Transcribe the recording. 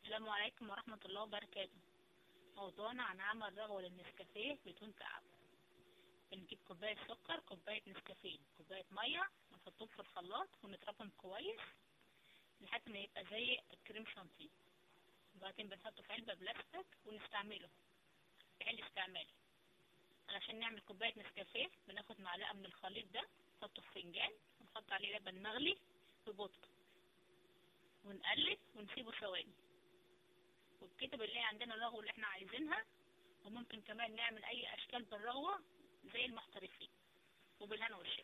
السلام عليكم ورحمة الله وبركاته موضوعنا عن عمل رغوة للنسكافيه بدون تعب بنجيب كوباية سكر كوباية نسكافيه كوباية مية ونحطهم في الخلاط ونضربهم كويس لحد ما يبقى زي الكريم شانتيه وبعدين بنحطه في علبة بلاستيك ونستعمله بحل استعمالي علشان نعمل كوباية نسكافيه بناخد معلقة من الخليط ده نحطه في فنجان ونحط عليه لبن مغلي ببطء ونقلب ونسيبه ثواني وبكده بنلاقي عندنا الرغوة اللي احنا عايزينها وممكن كمان نعمل اي اشكال بالرغوة زي المحترفين وبالهنا والشفا